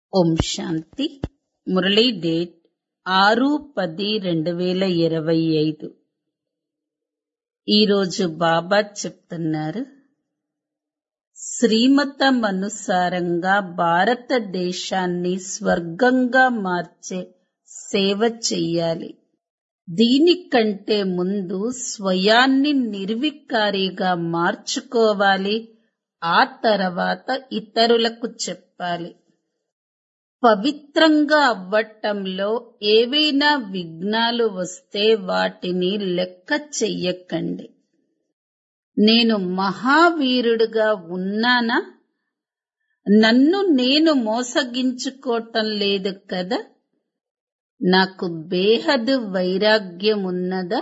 ఓం శాంతి Murali date ఆరు పది రెండు వేల ఇరవై ఐదు ఈరోజు బాబా చెప్తున్నారు శ్రీమతం అనుసారంగా భారతదేశాన్ని స్వర్గంగా మార్చే సేవ చెయ్యాలి దీనికంటే ముందు స్వయాన్ని నిర్వికారిగా మార్చుకోవాలి ఆ తర్వాత ఇతరులకు చెప్పాలి పవిత్రంగా అవ్వటంలో ఏవైనా విఘ్నాలు వస్తే వాటిని లెక్క చెయ్యకండి నేను మహావీరుడుగా ఉన్నానా నన్ను నేను మోసగించుకోవటం లేదు కదా నాకు బేహదు వైరాగ్యం ఉన్నదా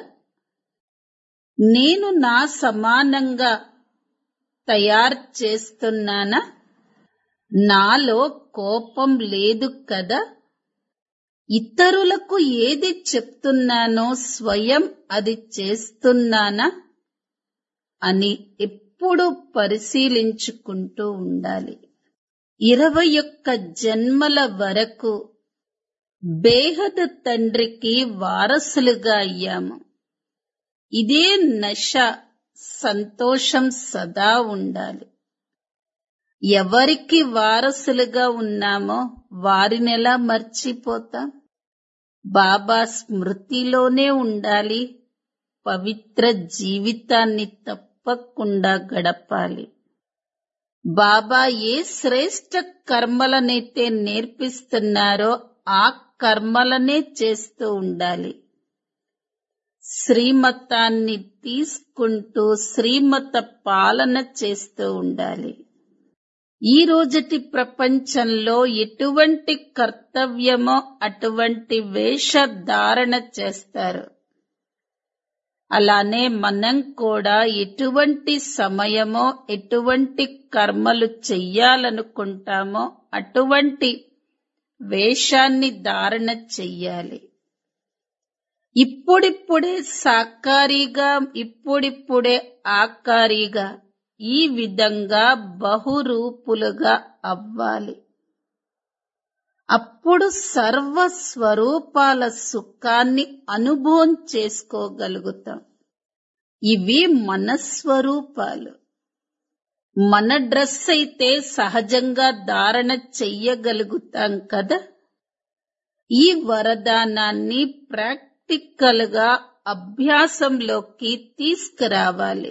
నేను నా సమానంగా తయారు చేస్తున్నానా నాలో కోపం లేదు కదా ఇతరులకు ఏది చెప్తున్నానో స్వయం అది చేస్తున్నానా అని ఎప్పుడు పరిశీలించుకుంటూ ఉండాలి ఇరవై ఒక్క జన్మల వరకు బేహద్ తండ్రికి వారసులుగా అయ్యాము ఇదే నశ సంతోషం సదా ఉండాలి ఎవరికి వారసులుగా ఉన్నామో వారినెలా మర్చిపోతాం బాబా స్మృతిలోనే ఉండాలి పవిత్ర జీవితాన్ని తప్పకుండా గడపాలి బాబా ఏ శ్రేష్ట కర్మలనైతే నేర్పిస్తున్నారో ఆ కర్మలనే చేస్తూ ఉండాలి శ్రీమతాన్ని తీసుకుంటూ శ్రీమత పాలన చేస్తూ ఉండాలి ఈ రోజటి ప్రపంచంలో ఎటువంటి కర్తవ్యమో అటువంటి వేషధారణ చేస్తారు అలానే మనం కూడా ఎటువంటి సమయమో ఎటువంటి కర్మలు చెయ్యాలనుకుంటామో అటువంటి వేషాన్ని ధారణ చెయ్యాలి ఇప్పుడిప్పుడే సాకారిగా ఇప్పుడిప్పుడే ఆకారిగా ఈ విధంగా బహురూపులుగా అవ్వాలి అప్పుడు సర్వ స్వరూపాల సుఖాన్ని అనుభవం చేసుకోగలుగుతాం ఇవి మన స్వరూపాలు మన డ్రెస్ అయితే సహజంగా ధారణ చెయ్యగలుగుతాం కదా ఈ వరదానాన్ని ప్రాక్టికల్ గా అభ్యాసంలోకి తీసుకురావాలి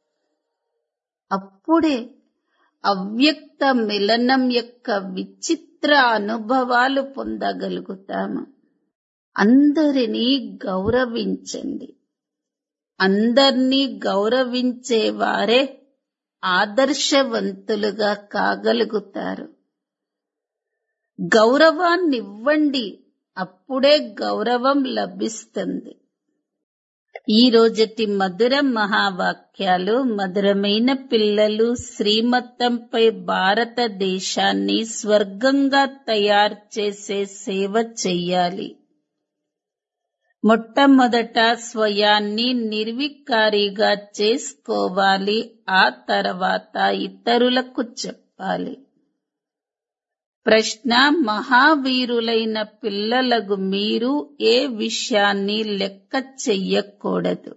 అప్పుడే అవ్యక్త మిలనం యొక్క విచిత్ర అనుభవాలు పొందగలుగుతాము అందరినీ గౌరవించండి అందర్నీ గౌరవించేవారే ఆదర్శవంతులుగా కాగలుగుతారు గౌరవాన్నివ్వండి అప్పుడే గౌరవం లభిస్తుంది ఈ రోజటి మధుర మహావాక్యాలు మధురమైన పిల్లలు శ్రీమతంపై భారతదేశాన్ని స్వర్గంగా తయారు చేసే సేవ చెయ్యాలి మొట్టమొదట స్వయాన్ని నిర్వికారిగా చేసుకోవాలి ఆ తర్వాత ఇతరులకు చెప్పాలి ప్రశ్న మహావీరులైన పిల్లలకు మీరు ఏ విషయాన్ని లెక్క చెయ్యకూడదు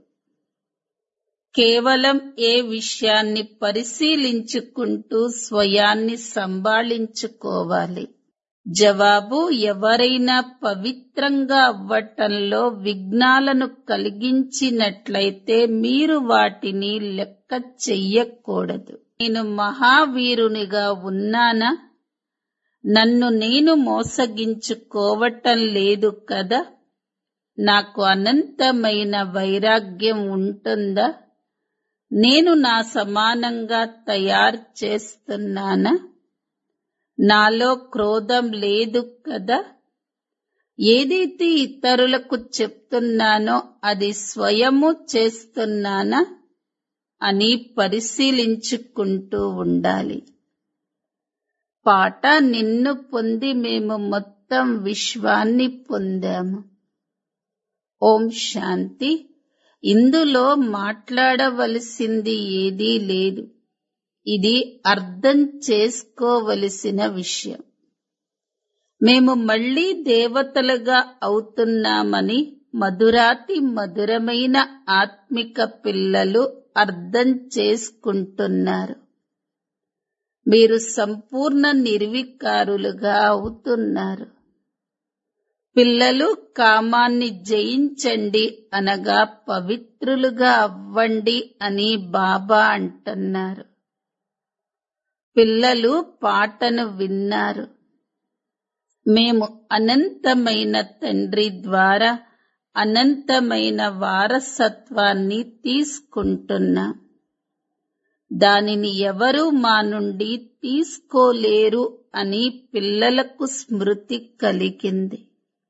కేవలం ఏ విషయాన్ని పరిశీలించుకుంటూ స్వయాన్ని సంభాళించుకోవాలి జవాబు ఎవరైనా పవిత్రంగా అవ్వటంలో విఘ్నాలను కలిగించినట్లయితే మీరు వాటిని లెక్క చెయ్యకూడదు నేను మహావీరునిగా ఉన్నానా నన్ను నేను మోసగించుకోవటం లేదు కదా నాకు అనంతమైన వైరాగ్యం ఉంటుందా నేను నా సమానంగా తయారు చేస్తున్నానా నాలో క్రోధం లేదు కదా ఏదైతే ఇతరులకు చెప్తున్నానో అది స్వయము చేస్తున్నానా అని పరిశీలించుకుంటూ ఉండాలి పాట నిన్ను పొంది మేము మొత్తం విశ్వాన్ని పొందాము ఓం శాంతి ఇందులో మాట్లాడవలసింది ఏదీ లేదు ఇది అర్థం చేసుకోవలసిన విషయం మేము మళ్ళీ దేవతలుగా అవుతున్నామని మధురాతి మధురమైన ఆత్మిక పిల్లలు అర్థం చేసుకుంటున్నారు మీరు సంపూర్ణ నిర్వికారులుగా అవుతున్నారు పిల్లలు కామాన్ని జయించండి అనగా పవిత్రులుగా అవ్వండి అని బాబా అంటున్నారు పిల్లలు పాటను విన్నారు మేము అనంతమైన తండ్రి ద్వారా అనంతమైన వారసత్వాన్ని తీసుకుంటున్నాం దానిని ఎవరు మా నుండి తీసుకోలేరు అని పిల్లలకు స్మృతి కలిగింది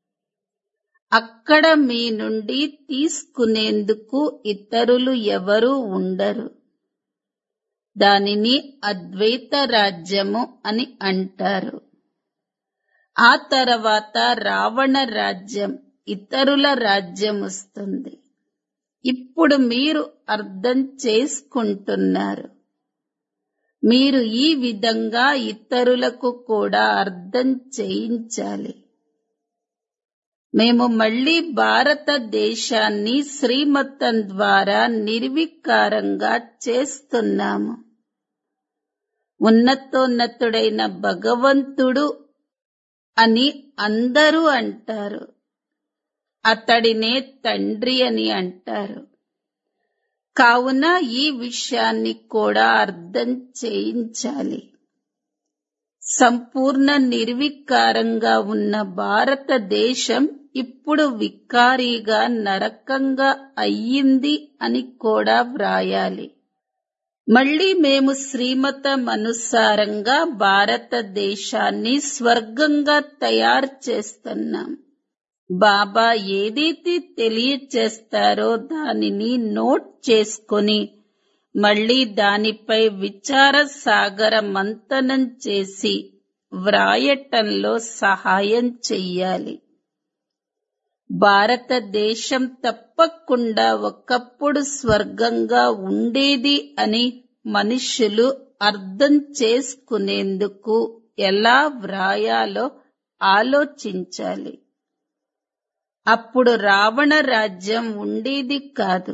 అక్కడ మీ నుండి తీసుకునేందుకు ఇతరులు ఎవరూ ఉండరు దానిని అద్వైత రాజ్యము అని అంటారు ఆ తర్వాత రావణ రాజ్యం ఇతరుల రాజ్యం వస్తుంది ఇప్పుడు మీరు అర్థం చేసుకుంటున్నారు మీరు ఈ విధంగా ఇతరులకు కూడా అర్థం చేయించాలి మేము మళ్ళీ భారతదేశాన్ని శ్రీమతం ద్వారా నిర్వికారంగా చేస్తున్నాము ఉన్నతోన్నతుడైన భగవంతుడు అని అందరూ అంటారు అతడినే తండ్రి అని అంటారు కావున ఈ విషయాన్ని కూడా అర్థం చేయించాలి సంపూర్ణ నిర్వికారంగా ఉన్న భారతదేశం ఇప్పుడు వికారీగా నరకంగా అయ్యింది అని కూడా వ్రాయాలి మళ్ళీ మేము శ్రీమతం అనుసారంగా భారతదేశాన్ని స్వర్గంగా తయారు చేస్తున్నాం బాబా ఏదైతే తెలియచేస్తారో దానిని నోట్ చేసుకొని మళ్ళీ దానిపై విచార సాగర మంతనం చేసి వ్రాయటంలో సహాయం చెయ్యాలి భారతదేశం తప్పకుండా ఒకప్పుడు స్వర్గంగా ఉండేది అని మనుషులు అర్థం చేసుకునేందుకు ఎలా వ్రాయాలో ఆలోచించాలి అప్పుడు రావణ రాజ్యం ఉండేది కాదు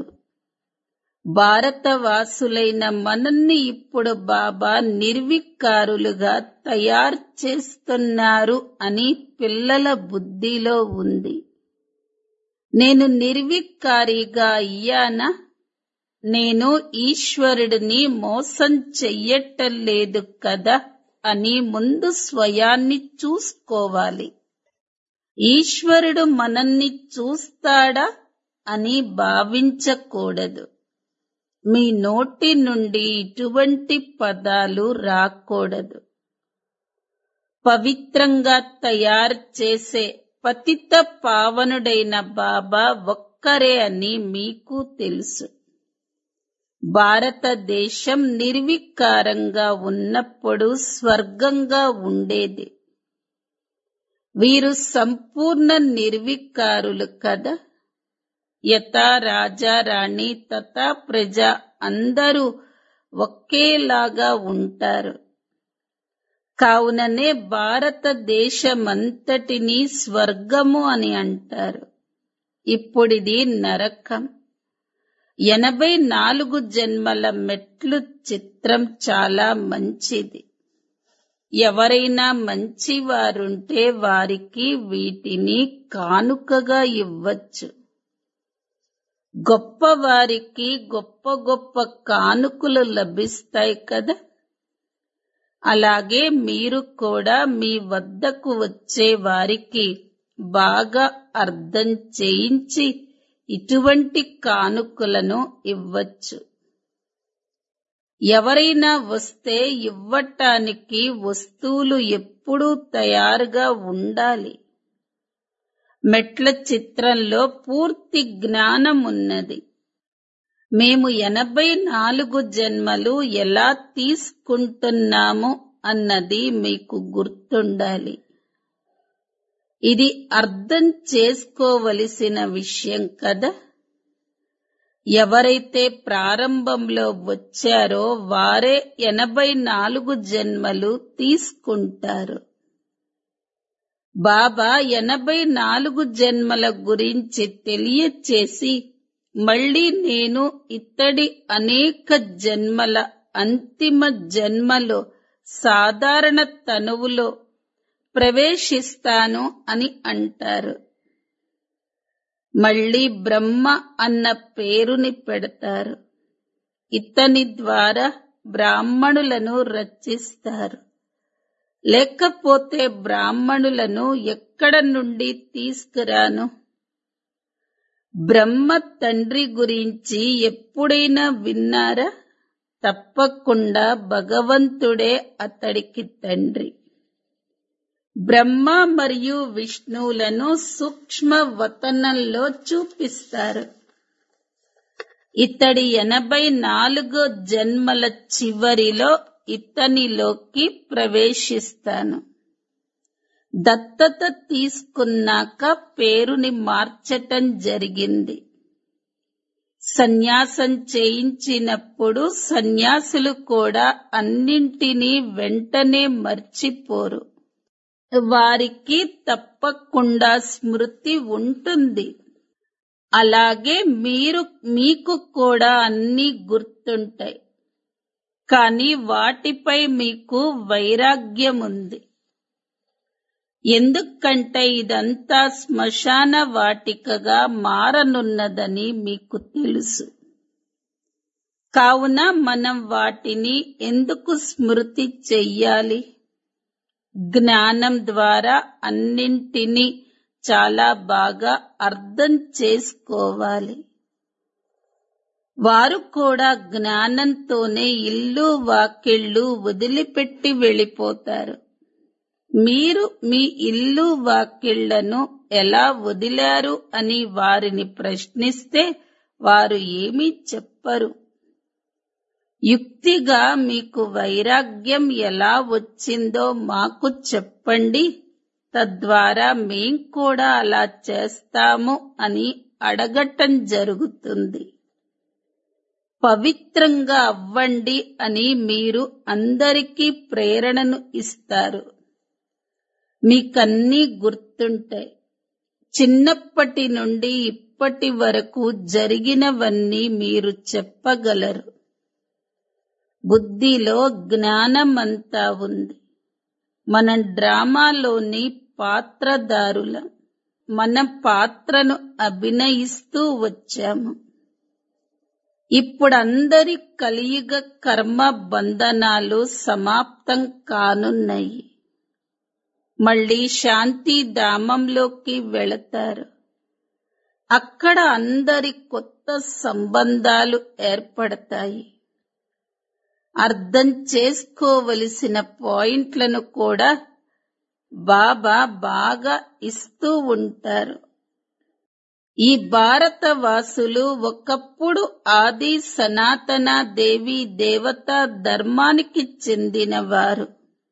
భారతవాసులైన మనల్ని ఇప్పుడు బాబా నిర్వికారులుగా తయారు చేస్తున్నారు అని పిల్లల బుద్ధిలో ఉంది నేను నిర్వికారిగా అయ్యానా నేను ఈశ్వరుడిని మోసం చెయ్యటం లేదు కదా అని ముందు స్వయాన్ని చూసుకోవాలి ఈశ్వరుడు మనల్ని చూస్తాడా అని భావించకూడదు మీ నోటి నుండి ఇటువంటి పదాలు రాకూడదు పవిత్రంగా తయారు చేసే పతిత పావనుడైన బాబా ఒక్కరే అని మీకు తెలుసు భారతదేశం నిర్వికారంగా ఉన్నప్పుడు స్వర్గంగా ఉండేది వీరు సంపూర్ణ నిర్వికారులు కదా యథా రాజా రాణి తథా ప్రజ అందరూ ఒకేలాగా ఉంటారు కావుననే భారతదేశమంతటిని స్వర్గము అని అంటారు ఇప్పుడిది నరకం ఎనభై నాలుగు జన్మల మెట్లు చిత్రం చాలా మంచిది ఎవరైనా మంచివారుంటే వారికి వీటిని కానుకగా ఇవ్వచ్చు గొప్పవారికి గొప్ప గొప్ప కానుకలు లభిస్తాయి కదా అలాగే మీరు కూడా మీ వద్దకు వచ్చే వారికి బాగా అర్థం చేయించి ఇటువంటి కానుకలను ఇవ్వచ్చు ఎవరైనా వస్తే ఇవ్వటానికి వస్తువులు ఎప్పుడూ తయారుగా ఉండాలి మెట్ల చిత్రంలో పూర్తి జ్ఞానం ఉన్నది మేము ఎనభై నాలుగు జన్మలు ఎలా తీసుకుంటున్నాము అన్నది మీకు గుర్తుండాలి ఇది అర్థం చేసుకోవలసిన విషయం కదా ఎవరైతే ప్రారంభంలో వచ్చారో వారే ఎనభై నాలుగు జన్మలు తీసుకుంటారు బాబా ఎనభై నాలుగు జన్మల గురించి తెలియచేసి మళ్ళీ నేను ఇత్తడి అనేక జన్మల అంతిమ జన్మలో సాధారణ తనువులో ప్రవేశిస్తాను అని అంటారు మళ్ళీ బ్రహ్మ అన్న పేరుని పెడతారు ఇతని ద్వారా బ్రాహ్మణులను రచిస్తారు లేకపోతే బ్రాహ్మణులను ఎక్కడ నుండి తీసుకురాను బ్రహ్మ తండ్రి గురించి ఎప్పుడైనా విన్నారా తప్పకుండా భగవంతుడే అతడికి తండ్రి బ్రహ్మ మరియు విష్ణువులను సూక్ష్మ వతనంలో చూపిస్తారు ఇతడి ఎనభై నాలుగో జన్మల చివరిలో ఇతనిలోకి ప్రవేశిస్తాను దత్తత తీసుకున్నాక పేరుని మార్చటం జరిగింది సన్యాసం చేయించినప్పుడు సన్యాసులు కూడా అన్నింటినీ వెంటనే మర్చిపోరు వారికి తప్పకుండా స్మృతి ఉంటుంది అలాగే మీరు మీకు కూడా అన్ని గుర్తుంటాయి కానీ వాటిపై మీకు వైరాగ్యం ఉంది ఎందుకంటే ఇదంతా శ్మశాన వాటికగా మారనున్నదని మీకు తెలుసు కావున మనం వాటిని ఎందుకు స్మృతి చెయ్యాలి జ్ఞానం ద్వారా అన్నింటినీ చాలా బాగా అర్థం చేసుకోవాలి వారు కూడా జ్ఞానంతోనే ఇల్లు వాకిళ్ళు వదిలిపెట్టి వెళ్ళిపోతారు మీరు మీ ఇల్లు వాకిళ్లను ఎలా వదిలారు అని వారిని ప్రశ్నిస్తే వారు ఏమీ చెప్పరు యుక్తిగా మీకు వైరాగ్యం ఎలా వచ్చిందో మాకు చెప్పండి తద్వారా మేం కూడా అలా చేస్తాము అని అడగటం జరుగుతుంది పవిత్రంగా అవ్వండి అని మీరు అందరికీ ప్రేరణను ఇస్తారు మీకన్నీ గుర్తుంటాయి చిన్నప్పటి నుండి ఇప్పటి వరకు జరిగినవన్నీ మీరు చెప్పగలరు బుద్ధిలో జ్ఞానమంతా ఉంది మనం డ్రామాలోని పాత్రదారులం మన పాత్రను అభినయిస్తూ వచ్చాము ఇప్పుడు అందరి కలియుగ కర్మ బంధనాలు సమాప్తం కానున్నాయి మళ్ళీ శాంతి ధామంలోకి వెళతారు అక్కడ అందరి కొత్త సంబంధాలు ఏర్పడతాయి అర్థం చేసుకోవలసిన పాయింట్లను కూడా బాబా బాగా ఇస్తూ ఉంటారు ఈ భారతవాసులు ఒకప్పుడు ఆది సనాతన దేవి దేవత ధర్మానికి చెందినవారు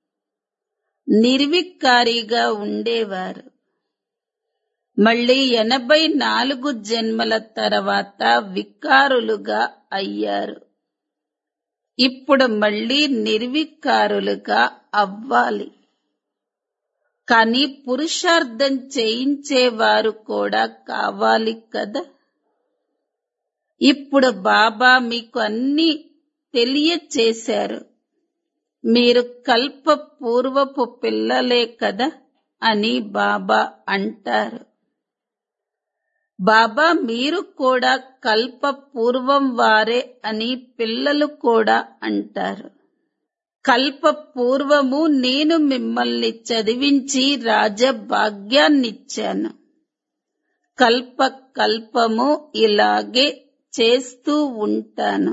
నిర్వికారిగా ఉండేవారు మళ్ళీ ఎనభై నాలుగు జన్మల తర్వాత వికారులుగా అయ్యారు ఇప్పుడు మళ్ళీ నిర్వికారులుగా అవ్వాలి కానీ పురుషార్థం చేయించేవారు కూడా కావాలి కదా ఇప్పుడు బాబా మీకు అన్ని తెలియచేశారు మీరు కల్ప పూర్వపు పిల్లలే కదా అని బాబా అంటారు బాబా మీరు కూడా కల్ప పూర్వం వారే అని పిల్లలు కూడా అంటారు కల్ప పూర్వము నేను మిమ్మల్ని చదివించి రాజభాగ్యాన్నిచ్చాను కల్ప కల్పము ఇలాగే చేస్తూ ఉంటాను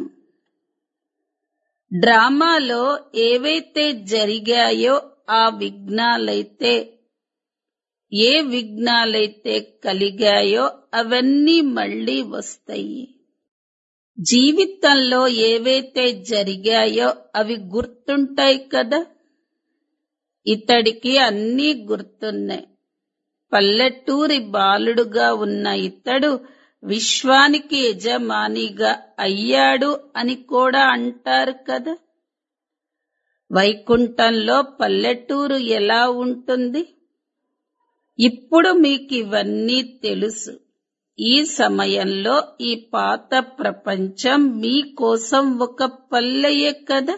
డ్రామాలో ఏవైతే జరిగాయో ఆ విఘ్నాలైతే ఏ విఘ్నాలైతే కలిగాయో అవన్నీ మళ్ళీ వస్తాయి జీవితంలో ఏవైతే జరిగాయో అవి గుర్తుంటాయి కదా ఇతడికి అన్నీ గుర్తున్నాయి పల్లెటూరి బాలుడుగా ఉన్న ఇతడు విశ్వానికి యజమానిగా అయ్యాడు అని కూడా అంటారు కదా వైకుంఠంలో పల్లెటూరు ఎలా ఉంటుంది ఇప్పుడు మీకు ఇవన్నీ తెలుసు ఈ సమయంలో ఈ పాత ప్రపంచం మీకోసం ఒక పల్లెయే కదా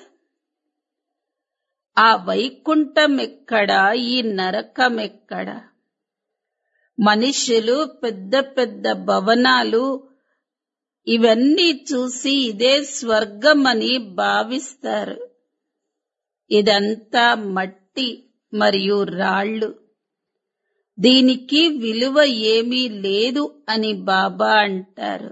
ఆ వైకుంఠం ఎక్కడా ఈ నరకం ఎక్కడా మనుషులు పెద్ద పెద్ద భవనాలు ఇవన్నీ చూసి ఇదే స్వర్గమని భావిస్తారు ఇదంతా మట్టి మరియు రాళ్ళు దీనికి విలువ ఏమీ లేదు అని బాబా అంటారు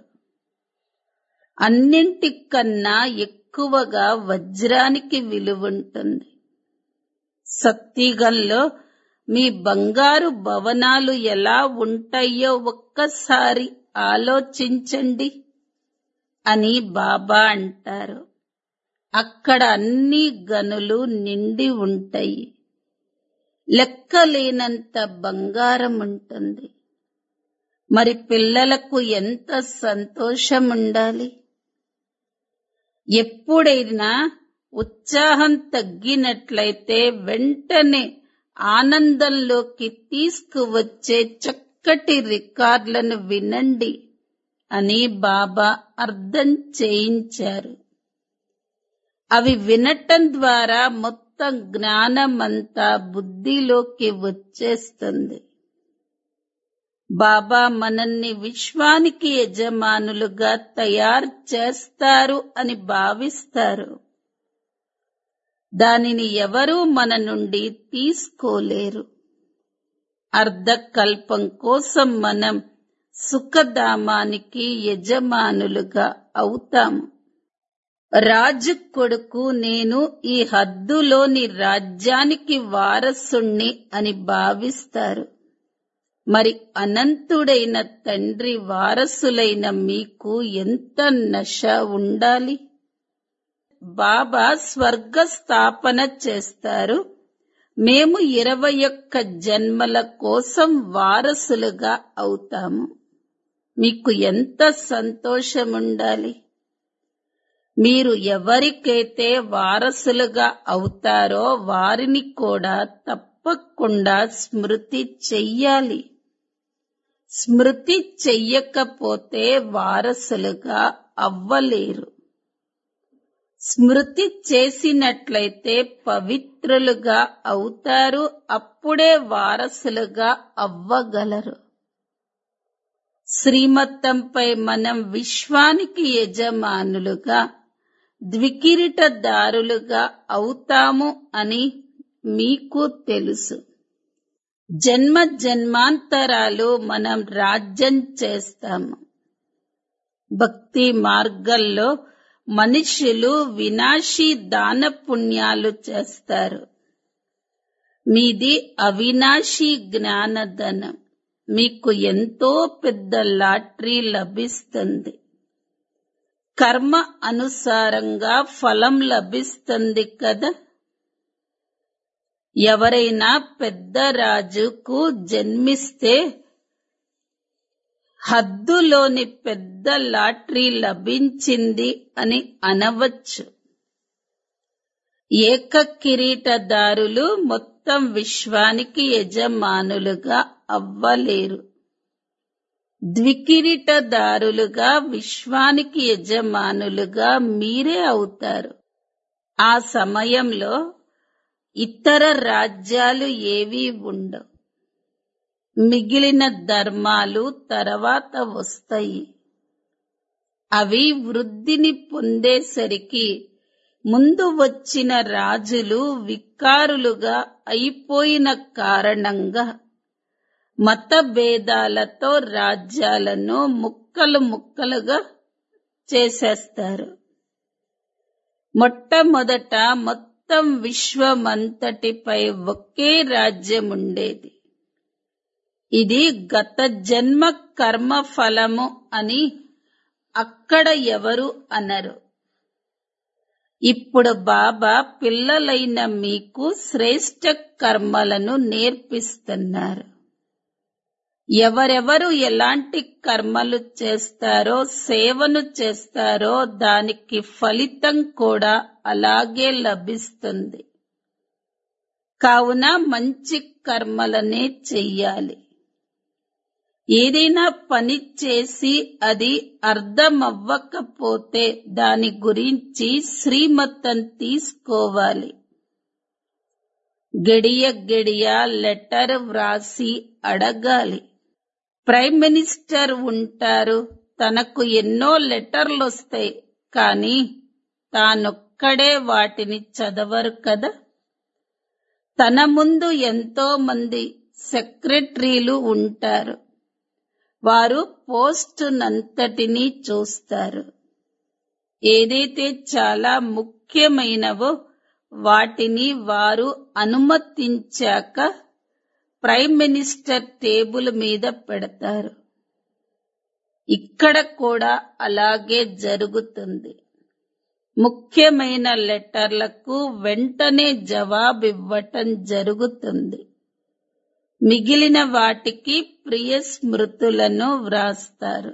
అన్నింటికన్నా ఎక్కువగా వజ్రానికి విలువుంటుంది సత్తిగల్లో మీ బంగారు భవనాలు ఎలా ఉంటాయో ఒక్కసారి ఆలోచించండి అని బాబా అంటారు అక్కడ అన్ని గనులు నిండి ఉంటాయి లెక్కలేనంత బంగారం ఉంటుంది మరి పిల్లలకు ఎంత సంతోషం ఉండాలి ఎప్పుడైనా ఉత్సాహం తగ్గినట్లయితే వెంటనే ఆనందంలోకి తీసుకువచ్చే చక్కటి రికార్డులను వినండి అని బాబా అర్థం చేయించారు అవి వినటం ద్వారా మొత్తం జ్ఞానమంతా బుద్ధిలోకి వచ్చేస్తుంది బాబా మనల్ని విశ్వానికి యజమానులుగా తయారు చేస్తారు అని భావిస్తారు దానిని ఎవరూ మన నుండి తీసుకోలేరు అర్ధకల్పం కోసం మనం సుఖధామానికి యజమానులుగా అవుతాము రాజు కొడుకు నేను ఈ హద్దులోని రాజ్యానికి వారసుణ్ణి అని భావిస్తారు మరి అనంతుడైన తండ్రి వారసులైన మీకు ఎంత నశ ఉండాలి బాబా స్వర్గ స్థాపన చేస్తారు మేము ఇరవై ఒక్క జన్మల కోసం వారసులుగా అవుతాము మీకు ఎంత సంతోషం ఉండాలి మీరు ఎవరికైతే వారసులుగా అవుతారో వారిని కూడా తప్పకుండా స్మృతి చెయ్యాలి స్మృతి చెయ్యకపోతే వారసులుగా అవ్వలేరు స్మృతి చేసినట్లయితే పవిత్రులుగా అవుతారు అప్పుడే వారసులుగా అవ్వగలరు శ్రీమతంపై మనం విశ్వానికి యజమానులుగా ద్వికిరీటదారులుగా అవుతాము అని మీకు తెలుసు జన్మ జన్మాంతరాలు మనం రాజ్యం చేస్తాము భక్తి మార్గంలో మనుషులు వినాశీ దాన పుణ్యాలు చేస్తారు మీది అవినాశీ జ్ఞానధనం మీకు ఎంతో పెద్ద లాటరీ లభిస్తుంది కర్మ అనుసారంగా ఫలం లభిస్తుంది కదా ఎవరైనా పెద్ద రాజుకు జన్మిస్తే హద్దులోని పెద్ద లాటరీ లభించింది అని అనవచ్చు ఏక కిరీటదారులు మొత్తం విశ్వానికి యజమానులుగా అవ్వలేరు ద్వికిరీటదారులుగా విశ్వానికి యజమానులుగా మీరే అవుతారు ఆ సమయంలో ఇతర రాజ్యాలు ఏవీ ఉండవు మిగిలిన ధర్మాలు తర్వాత వస్తాయి అవి వృద్ధిని పొందేసరికి ముందు వచ్చిన రాజులు వికారులుగా అయిపోయిన కారణంగా మత భేదాలతో రాజ్యాలను ముక్కలు ముక్కలుగా చేసేస్తారు మొట్టమొదట మొత్తం విశ్వమంతటిపై ఒకే రాజ్యం ఉండేది ఇది గత జన్మ కర్మ ఫలము అని అక్కడ ఎవరు అనరు ఇప్పుడు బాబా పిల్లలైన మీకు శ్రేష్ట కర్మలను నేర్పిస్తున్నారు ఎవరెవరు ఎలాంటి కర్మలు చేస్తారో సేవను చేస్తారో దానికి ఫలితం కూడా అలాగే లభిస్తుంది కావున మంచి కర్మలనే చెయ్యాలి ఏదైనా పని చేసి అది అర్థమవ్వకపోతే దాని గురించి శ్రీమతం తీసుకోవాలి గడియ గడియ లెటర్ వ్రాసి అడగాలి ప్రైమ్ మినిస్టర్ ఉంటారు తనకు ఎన్నో లెటర్లు వస్తాయి కానీ తానొక్కడే వాటిని చదవరు కదా తన ముందు ఎంతో మంది సెక్రటరీలు ఉంటారు వారు పోస్టునంతటినీ చూస్తారు ఏదైతే చాలా ముఖ్యమైనవో వాటిని వారు అనుమతించాక ప్రైమ్ మినిస్టర్ టేబుల్ మీద పెడతారు ఇక్కడ కూడా అలాగే జరుగుతుంది ముఖ్యమైన లెటర్లకు వెంటనే జవాబివ్వటం జరుగుతుంది మిగిలిన వాటికి ప్రియ స్మృతులను వ్రాస్తారు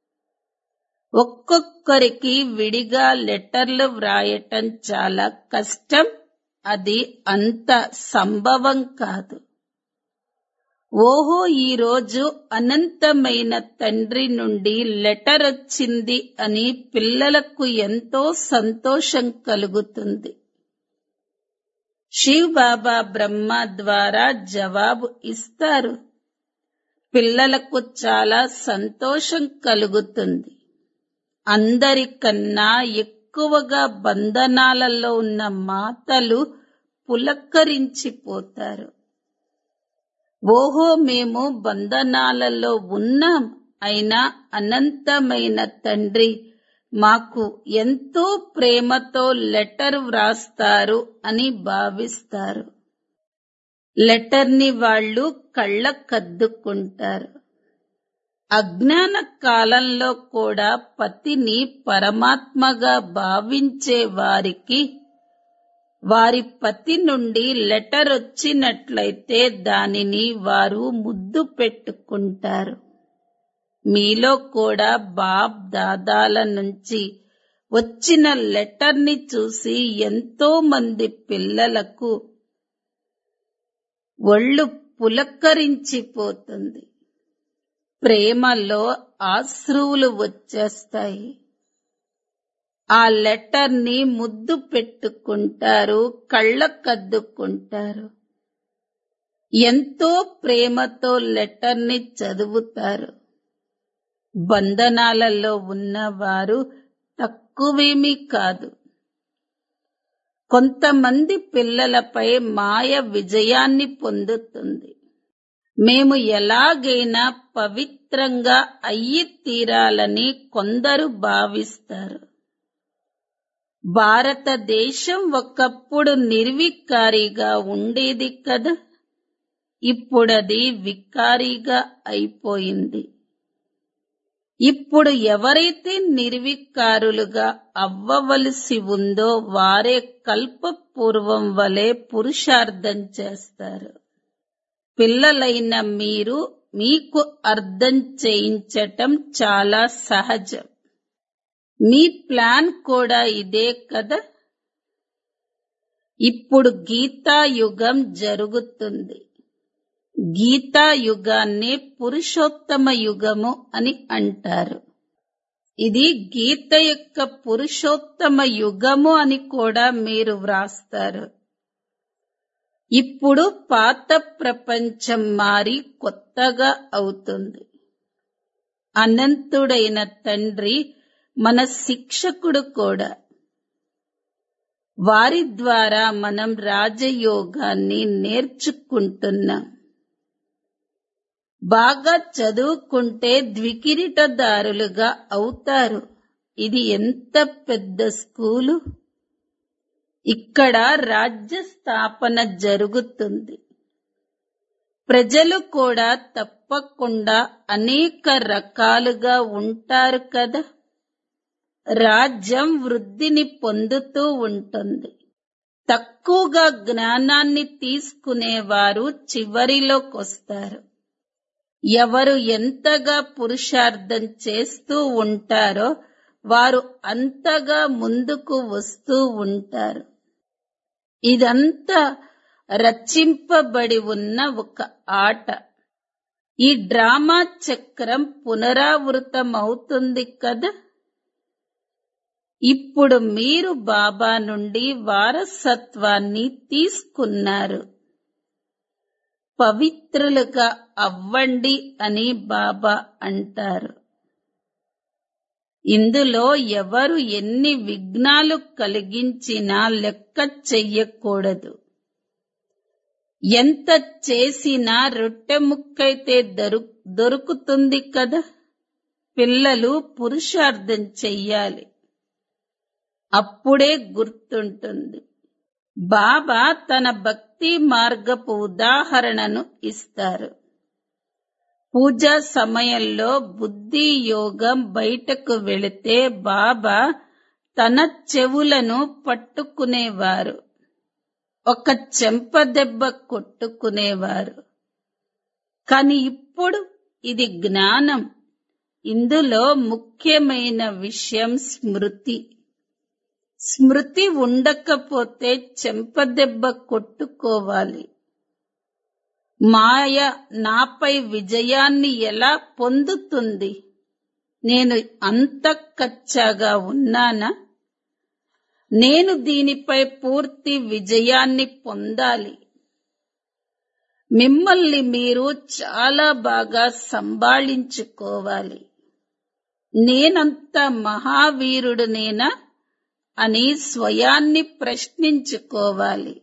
ఒక్కొక్కరికి విడిగా లెటర్లు వ్రాయటం చాలా కష్టం అది అంత సంభవం కాదు ఓహో ఈ రోజు అనంతమైన తండ్రి నుండి లెటర్ వచ్చింది అని పిల్లలకు ఎంతో సంతోషం కలుగుతుంది శివ్ బాబా బ్రహ్మ ద్వారా జవాబు ఇస్తారు పిల్లలకు చాలా సంతోషం కలుగుతుంది అందరికన్నా ఎక్కువగా బంధనాలలో ఉన్న మాతలు పులక్కరించిపోతారు ఓహో మేము బంధనాలలో ఉన్నాం అయినా అనంతమైన తండ్రి మాకు ఎంతో ప్రేమతో లెటర్ వ్రాస్తారు అని భావిస్తారు లెటర్ని వాళ్ళు కళ్ళకద్దుకుంటారు అజ్ఞాన కాలంలో కూడా పతిని పరమాత్మగా భావించే వారికి వారి పతి నుండి లెటర్ వచ్చినట్లయితే దానిని వారు ముద్దు పెట్టుకుంటారు మీలో కూడా బాబ్ దాదాల నుంచి వచ్చిన లెటర్ని చూసి ఎంతో మంది పిల్లలకు ఒళ్ళు పులక్కరించిపోతుంది ప్రేమలో ఆశ్రువులు వచ్చేస్తాయి ఆ లెటర్ ని ముద్దు పెట్టుకుంటారు కళ్ళకద్దుకుంటారు ఎంతో ప్రేమతో లెటర్ ని చదువుతారు బంధనాలలో ఉన్నవారు తక్కువేమీ కాదు కొంతమంది పిల్లలపై మాయ విజయాన్ని పొందుతుంది మేము ఎలాగైనా పవిత్రంగా అయ్యి తీరాలని కొందరు భావిస్తారు భారతదేశం ఒకప్పుడు నిర్వికారిగా ఉండేది కదా ఇప్పుడది వికారిగా అయిపోయింది ఇప్పుడు ఎవరైతే నిర్వికారులుగా అవ్వవలసి ఉందో వారే కల్పపూర్వం వలె పురుషార్థం చేస్తారు పిల్లలైన మీరు మీకు అర్థం చేయించటం చాలా సహజం మీ ప్లాన్ కూడా ఇదే కదా ఇప్పుడు గీతా యుగం జరుగుతుంది గీతా యుగాన్ని పురుషోత్తమ యుగము అని అంటారు ఇది గీత యొక్క పురుషోత్తమ యుగము అని కూడా మీరు వ్రాస్తారు ఇప్పుడు పాత ప్రపంచం మారి కొత్తగా అవుతుంది అనంతుడైన తండ్రి మన శిక్షకుడు కూడా వారి ద్వారా మనం రాజయోగాన్ని నేర్చుకుంటున్నాం బాగా చదువుకుంటే ద్వికిరీటదారులుగా అవుతారు ఇది ఎంత పెద్ద స్కూలు ఇక్కడ రాజ్య స్థాపన జరుగుతుంది ప్రజలు కూడా తప్పకుండా అనేక రకాలుగా ఉంటారు కదా రాజ్యం వృద్ధిని పొందుతూ ఉంటుంది తక్కువగా జ్ఞానాన్ని తీసుకునేవారు చివరిలోకొస్తారు ఎవరు ఎంతగా పురుషార్థం చేస్తూ ఉంటారో వారు అంతగా ముందుకు వస్తూ ఉంటారు ఇదంతా రచింపబడి ఉన్న ఒక ఆట ఈ డ్రామా చక్రం పునరావృతమవుతుంది కదా ఇప్పుడు మీరు బాబా నుండి వారసత్వాన్ని తీసుకున్నారు పవిత్రులుగా అవ్వండి అని బాబా అంటారు ఇందులో ఎవరు ఎన్ని విఘ్నాలు కలిగించినా లెక్క చెయ్యకూడదు ఎంత చేసినా రొట్టె ముక్కైతే దొరు దొరుకుతుంది కదా పిల్లలు పురుషార్థం చెయ్యాలి అప్పుడే గుర్తుంటుంది బాబా తన భక్తి మార్గపు ఉదాహరణను ఇస్తారు పూజా సమయంలో బుద్ధి యోగం బయటకు వెళితే బాబా తన చెవులను పట్టుకునేవారు ఒక చెంపదెబ్బ కొట్టుకునేవారు కాని ఇప్పుడు ఇది జ్ఞానం ఇందులో ముఖ్యమైన విషయం స్మృతి స్మృతి ఉండకపోతే చెంపదెబ్బ కొట్టుకోవాలి మాయ నాపై విజయాన్ని ఎలా పొందుతుంది నేను అంత కచ్చాగా ఉన్నానా నేను దీనిపై పూర్తి విజయాన్ని పొందాలి మిమ్మల్ని మీరు చాలా బాగా సంభాళించుకోవాలి నేనంత మహావీరుడునేనా అని స్వయాన్ని ప్రశ్నించుకోవాలి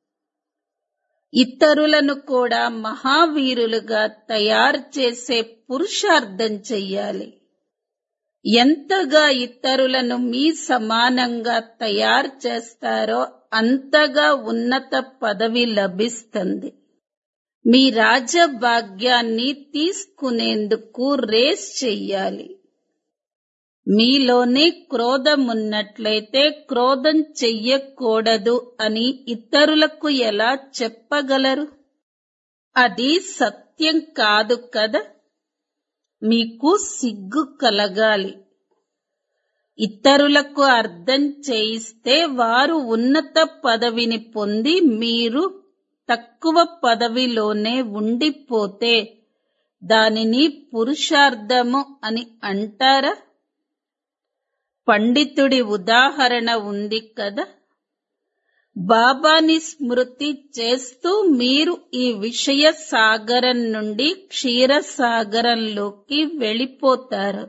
ఇతరులను కూడా మహావీరులుగా తయారు చేసే పురుషార్థం చెయ్యాలి ఎంతగా ఇతరులను మీ సమానంగా తయారు చేస్తారో అంతగా ఉన్నత పదవి లభిస్తుంది మీ రాజభాగ్యాన్ని తీసుకునేందుకు రేస్ చెయ్యాలి మీలోనే క్రోధం ఉన్నట్లయితే క్రోధం చెయ్యకూడదు అని ఇతరులకు ఎలా చెప్పగలరు అది సత్యం కాదు కదా మీకు సిగ్గు కలగాలి ఇతరులకు అర్థం చేయిస్తే వారు ఉన్నత పదవిని పొంది మీరు తక్కువ పదవిలోనే ఉండిపోతే దానిని పురుషార్థము అని అంటారా పండితుడి ఉదాహరణ ఉంది కదా బాబాని స్మృతి చేస్తూ మీరు ఈ విషయ సాగరం నుండి క్షీర సాగరంలోకి వెళ్ళిపోతారు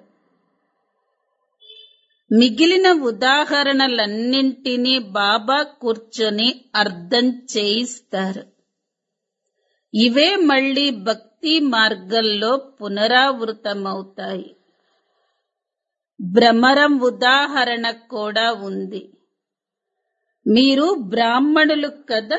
మిగిలిన ఉదాహరణలన్నింటినీ బాబా కూర్చొని అర్థం చేయిస్తారు ఇవే మళ్ళీ భక్తి మార్గంలో పునరావృతమవుతాయి భ్రమరం ఉదాహరణ కూడా ఉంది మీరు బ్రాహ్మణులు కదా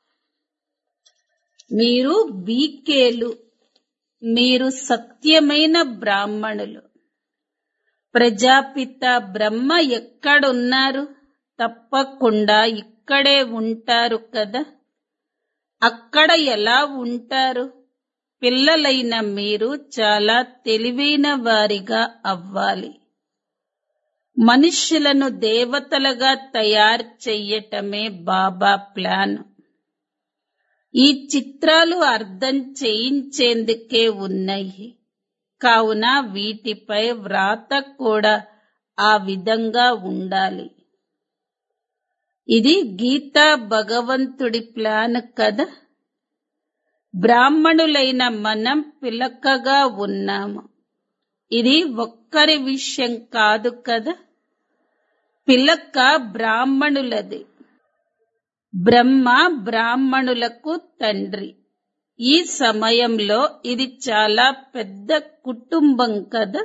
మీరు బీకేలు మీరు సత్యమైన బ్రాహ్మణులు ప్రజాపిత బ్రహ్మ ఎక్కడున్నారు తప్పకుండా ఇక్కడే ఉంటారు కదా అక్కడ ఎలా ఉంటారు పిల్లలైన మీరు చాలా తెలివైన వారిగా అవ్వాలి మనుష్యులను దేవతలుగా తయారు చెయ్యటమే బాబా ప్లాన్ ఈ చిత్రాలు అర్థం చేయించేందుకే ఉన్నాయి కావున వీటిపై వ్రాత కూడా ఆ విధంగా ఉండాలి ఇది గీతా భగవంతుడి ప్లాన్ కదా బ్రాహ్మణులైన మనం పిలకగా ఉన్నాము ఇది ఒక్కరి విషయం కాదు కదా పిలక బ్రాహ్మణులది బ్రహ్మ బ్రాహ్మణులకు తండ్రి ఈ సమయంలో ఇది చాలా పెద్ద కుటుంబం కదా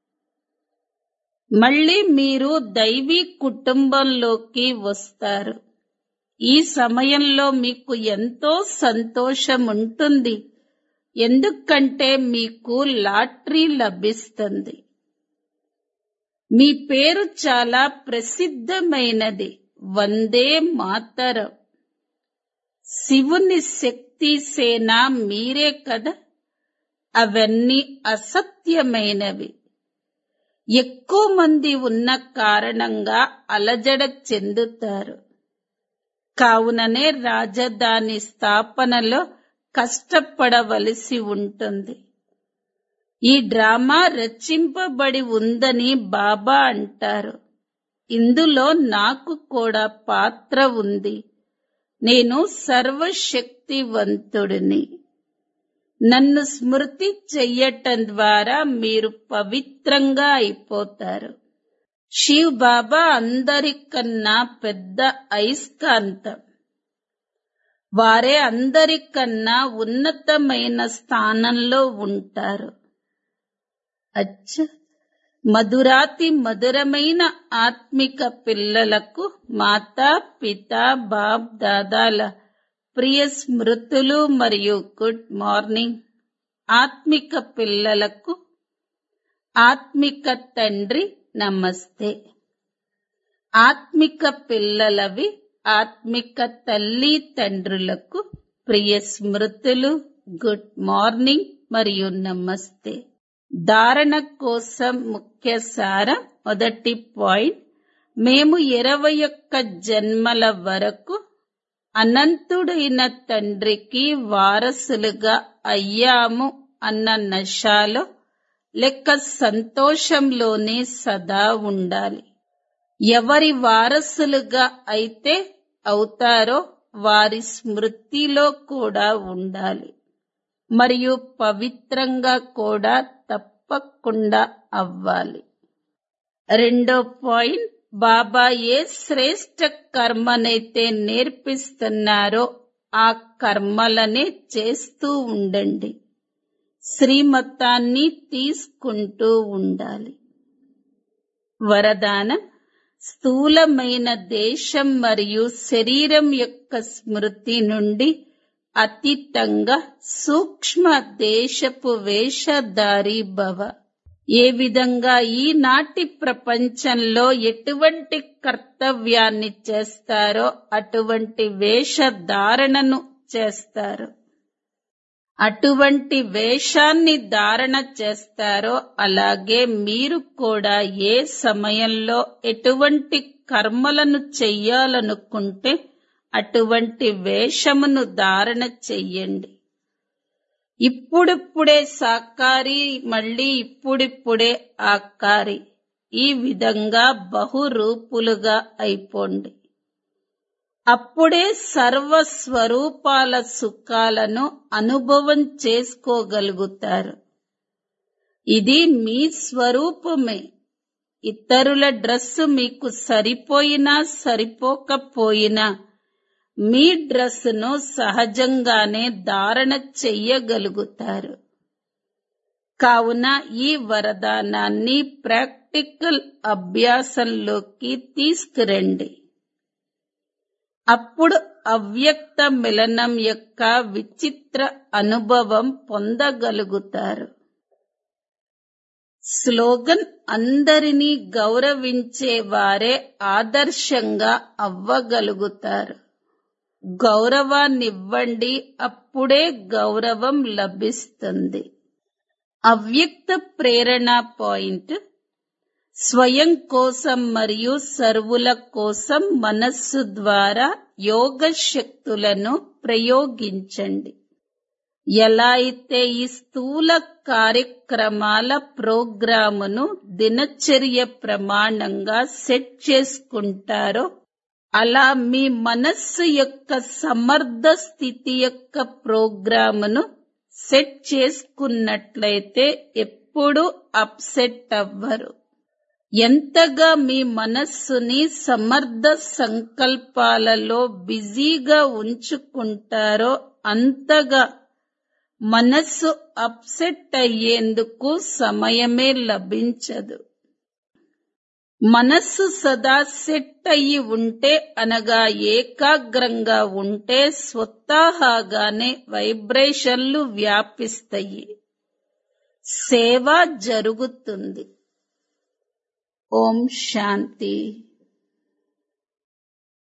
మళ్ళీ మీరు దైవీ కుటుంబంలోకి వస్తారు ఈ సమయంలో మీకు ఎంతో సంతోషం ఉంటుంది ఎందుకంటే మీకు లాటరీ లభిస్తుంది మీ పేరు చాలా ప్రసిద్ధమైనది వందే మాతరం శివుని శక్తి సేన మీరే కదా అవన్నీ అసత్యమైనవి ఎక్కువ మంది ఉన్న కారణంగా అలజడ చెందుతారు కావుననే రాజధాని స్థాపనలో కష్టపడవలసి ఉంటుంది ఈ డ్రామా రచింపబడి ఉందని బాబా అంటారు ఇందులో నాకు కూడా పాత్ర ఉంది నేను సర్వశక్తివంతుడిని నన్ను స్మృతి చెయ్యటం ద్వారా మీరు పవిత్రంగా అయిపోతారు శివ్ బాబా అందరికన్నా పెద్ద అయస్కాంతం వారే అందరికన్నా ఉన్నతమైన స్థానంలో ఉంటారు అచ్చ మధురాతి మధురమైన ఆత్మిక పిల్లలకు మాతా పిత బాబ్ దాదాల ప్రియ స్మృతులు మరియు గుడ్ మార్నింగ్ ఆత్మిక పిల్లలకు ఆత్మిక తండ్రి నమస్తే ఆత్మిక పిల్లలవి ఆత్మిక తల్లి తండ్రులకు ప్రియ స్మృతులు గుడ్ మార్నింగ్ మరియు నమస్తే ధారణ కోసం ముఖ్య సారం మొదటి పాయింట్ మేము ఇరవై ఒక్క జన్మల వరకు అనంతుడైన తండ్రికి వారసులుగా అయ్యాము అన్న నశాలో లెక్క సంతోషంలోనే సదా ఉండాలి ఎవరి వారసులుగా అయితే అవుతారో వారి స్మృతిలో కూడా ఉండాలి మరియు పవిత్రంగా కూడా తప్పకుండా అవ్వాలి రెండో పాయింట్ బాబా ఏ శ్రేష్ట కర్మనైతే నేర్పిస్తున్నారో ఆ కర్మలనే చేస్తూ ఉండండి శ్రీమతాన్ని తీసుకుంటూ ఉండాలి వరదానం స్థూలమైన దేశం మరియు శరీరం యొక్క స్మృతి నుండి అతీతంగా సూక్ష్మ దేశపు వేషధారి భవ ఏ విధంగా ఈనాటి ప్రపంచంలో ఎటువంటి కర్తవ్యాన్ని చేస్తారో అటువంటి వేషధారణను చేస్తారు అటువంటి వేషాన్ని ధారణ చేస్తారో అలాగే మీరు కూడా ఏ సమయంలో ఎటువంటి కర్మలను చెయ్యాలనుకుంటే అటువంటి వేషమును ధారణ చెయ్యండి ఇప్పుడిప్పుడే సాకారి మళ్ళీ ఇప్పుడిప్పుడే ఆకారి ఈ విధంగా బహురూపులుగా అయిపోండి అప్పుడే సర్వస్వరూపాల సుఖాలను అనుభవం చేసుకోగలుగుతారు ఇది మీ స్వరూపమే ఇతరుల డ్రెస్సు మీకు సరిపోయినా సరిపోకపోయినా మీ డ్రెస్సును సహజంగానే ధారణ చెయ్యగలుగుతారు కావున ఈ వరదానాన్ని ప్రాక్టికల్ అభ్యాసంలోకి తీసుకురండి అప్పుడు అవ్యక్త మిలనం యొక్క విచిత్ర అనుభవం పొందగలుగుతారు స్లోగన్ అందరినీ గౌరవించే వారే ఆదర్శంగా అవ్వగలుగుతారు గౌరవాన్నివ్వండి అప్పుడే గౌరవం లభిస్తుంది అవ్యక్త ప్రేరణ పాయింట్ స్వయం కోసం మరియు సర్వుల కోసం మనస్సు ద్వారా యోగ శక్తులను ప్రయోగించండి ఎలా అయితే ఈ స్థూల కార్యక్రమాల ప్రోగ్రామును దినచర్య ప్రమాణంగా సెట్ చేసుకుంటారో అలా మీ మనస్సు యొక్క సమర్థ స్థితి యొక్క ప్రోగ్రామును సెట్ చేసుకున్నట్లయితే ఎప్పుడూ అప్సెట్ అవ్వరు ఎంతగా మీ మనస్సుని సమర్థ సంకల్పాలలో బిజీగా ఉంచుకుంటారో అంతగా మనస్సు అప్సెట్ అయ్యేందుకు సమయమే లభించదు మనస్సు సదా సెట్ అయ్యి ఉంటే అనగా ఏకాగ్రంగా ఉంటే స్వతహాగానే వైబ్రేషన్లు వ్యాపిస్తాయి సేవ జరుగుతుంది ఓం శాంతి